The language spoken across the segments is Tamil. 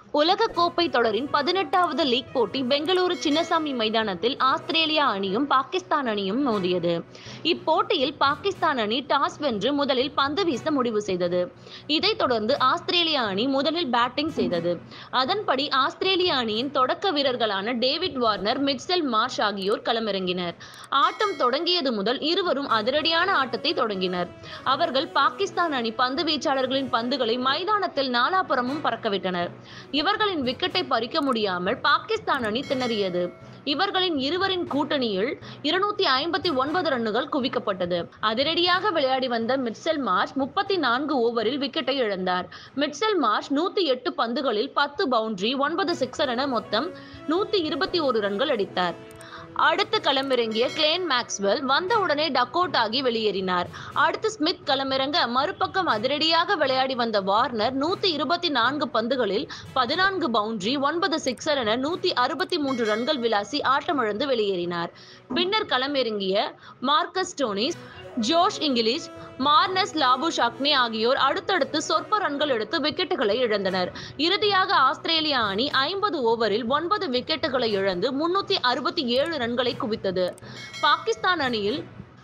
உலகக்கோப்பை தொடரின் பதினெட்டாவது லீக் போட்டி பெங்களூரு சின்னசாமி மைதானத்தில் ஆஸ்திரேலியா அணியும் பாகிஸ்தான் அணியும் மோதியது இப்போட்டியில் பாகிஸ்தான் அணி டாஸ் வென்று முதலில் பந்து வீச முடிவு செய்தது இதைத் தொடர்ந்து ஆஸ்திரேலியா அணி முதலில் பேட்டிங் செய்தது அதன்படி ஆஸ்திரேலிய அணியின் தொடக்க வீரர்களான டேவிட் வார்னர் மிட்செல் மார்ஷ் ஆகியோர் களமிறங்கினர் ஆட்டம் தொடங்கியது முதல் இருவரும் அதிரடியான ஆட்டத்தை தொடங்கினர் அவர்கள் பாகிஸ்தான் அணி பந்து வீச்சாளர்களின் பந்துகளை மைதானத்தில் நாலாபுறமும் பறக்கவிட்டனர் இவர்களின் விக்கெட்டை பறிக்க முடியாமல் பாகிஸ்தான் அணி திணறியது இவர்களின் இருவரின் கூட்டணியில் இருநூத்தி ஐம்பத்தி ஒன்பது ரன்னுகள் குவிக்கப்பட்டது அதிரடியாக விளையாடி வந்த மிட்செல் மார்ஷ் முப்பத்தி நான்கு ஓவரில் விக்கெட்டை இழந்தார் மிட்செல் மார்ஷ் நூத்தி எட்டு பந்துகளில் பத்து பவுண்டரி ஒன்பது சிக்ஸர் என மொத்தம் நூத்தி இருபத்தி ஒரு ரன்கள் அடித்தார் அடுத்து களமிறங்கிய கிளேன் மேக்ஸ்வெல் வந்தவுடனே டக் அவுட் ஆகி வெளியேறினார் அடுத்து ஸ்மித் களமிறங்க மறுபக்கம் அதிரடியாக விளையாடி வந்த வார்னர் நூத்தி இருபத்தி நான்கு பந்துகளில் பதினான்கு பவுண்டரி ஒன்பது சிக்ஸர் என நூத்தி அறுபத்தி மூன்று ரன்கள் விளாசி ஆட்டமிழந்து வெளியேறினார் பின்னர் களமிறங்கிய Marcus Stoinis Josh Inglis Marnus Labuschagne அடுத்தடுத்து சொற்ப ரன்கள் எடுத்து விக்கெட்டுகளை இழந்தனர் இறுதியாக ஆஸ்திரேலியா அணி ஐம்பது ஓவரில் ஒன்பது விக்கெட்டுகளை இழந்து முன்னூத்தி அறுபத்தி ஏழு ரன்களை குவித்தது பாகிஸ்தான் அணியில்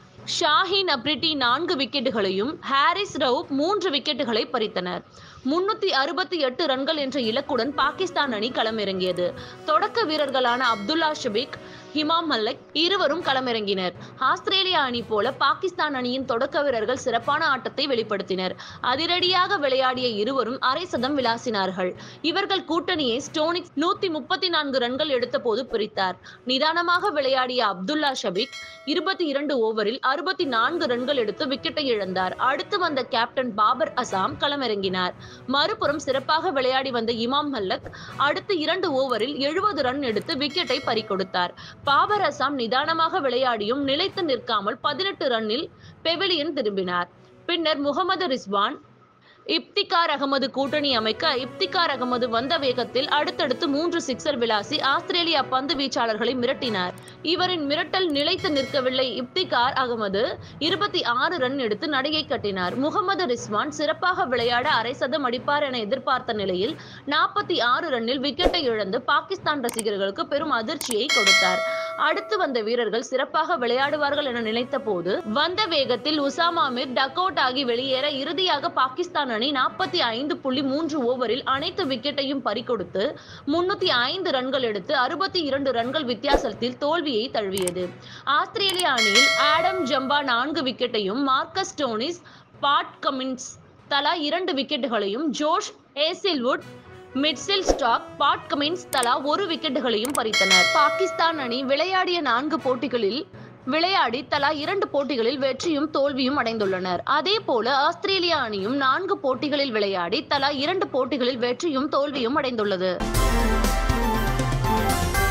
ஷாஹின் அப்ரிட்டி நான்கு விக்கெட்டுகளையும் ஹாரிஸ் ரவுப் மூன்று விக்கெட்டுகளை பறித்தனர் முன்னூத்தி அறுபத்தி எட்டு ரன்கள் என்ற இலக்குடன் பாகிஸ்தான் அணி களமிறங்கியது தொடக்க வீரர்களான அப்துல்லா ஷபிக் ஹிமாம் மல்லக் இருவரும் களமிறங்கினர் ஆஸ்திரேலியா அணி போல பாகிஸ்தான் அணியின் தொடக்க வீரர்கள் சிறப்பான ஆட்டத்தை வெளிப்படுத்தினர் அதிரடியாக விளையாடிய இருவரும் அரை சதம் விளாசினார்கள் இவர்கள் கூட்டணியை ஸ்டோனிக்ஸ் நூத்தி முப்பத்தி நான்கு ரன்கள் எடுத்தபோது பிரித்தார் நிதானமாக விளையாடிய அப்துல்லா ஷபிக் இருபத்தி இரண்டு ஓவரில் அறுபத்தி நான்கு ரன்கள் எடுத்து விக்கெட்டை இழந்தார் அடுத்து வந்த கேப்டன் பாபர் அசாம் களமிறங்கினார் மறுபுறம் சிறப்பாக விளையாடி வந்த இமாம் மல்லக் அடுத்து இரண்டு ஓவரில் எழுபது ரன் எடுத்து விக்கெட்டை பறிகொடுத்தார் பாபர் அசாம் நிதானமாக விளையாடியும் நிலைத்து நிற்காமல் பதினெட்டு ரன்னில் பெவிலியன் திரும்பினார் பின்னர் முகமது ரிஸ்வான் இப்திகார் அகமது கூட்டணி அமைக்க இப்திகார் அகமது வந்த வேகத்தில் அடுத்தடுத்து மூன்று சிக்ஸர் விளாசி ஆஸ்திரேலியா பந்து வீச்சாளர்களை மிரட்டினார் இவரின் மிரட்டல் நிலைத்து நிற்கவில்லை இப்திகார் அகமது இருபத்தி ஆறு ரன் எடுத்து நடையை கட்டினார் முகமது ரிஸ்வான் சிறப்பாக விளையாட அரை சதம் அடிப்பார் என எதிர்பார்த்த நிலையில் நாற்பத்தி ஆறு ரன்னில் விக்கெட்டை இழந்து பாகிஸ்தான் ரசிகர்களுக்கு பெரும் அதிர்ச்சியை கொடுத்தார் அடுத்து வந்த வீரர்கள் சிறப்பாக விளையாடுவார்கள் என நினைத்த போது வந்த வேகத்தில் உசாமா மிர் டக் அவுட் ஆகி வெளியேற இறுதியாக பாகிஸ்தான் அணி நாற்பத்தி ஐந்து புள்ளி மூன்று ஓவரில் அனைத்து விக்கெட்டையும் பறிகொடுத்து முன்னூத்தி ஐந்து ரன்கள் எடுத்து அறுபத்தி இரண்டு ரன்கள் வித்தியாசத்தில் தோல்வியை தழுவியது ஆஸ்திரேலிய அணியில் ஆடம் ஜம்பா நான்கு விக்கெட்டையும் மார்க்கஸ் டோனிஸ் பாட் கமின்ஸ் தலா இரண்டு விக்கெட்டுகளையும் ஜோஷ் ஏசில்வுட் மிட்சில் ஸ்டாக் பாட் கமின்ஸ் தலா ஒரு விக்கெட்டுகளையும் பறித்தனர் பாகிஸ்தான் அணி விளையாடிய நான்கு போட்டிகளில் விளையாடி தலா இரண்டு போட்டிகளில் வெற்றியும் தோல்வியும் அடைந்துள்ளனர் அதே போல ஆஸ்திரேலியா அணியும் நான்கு போட்டிகளில் விளையாடி தலா இரண்டு போட்டிகளில் வெற்றியும் தோல்வியும் அடைந்துள்ளது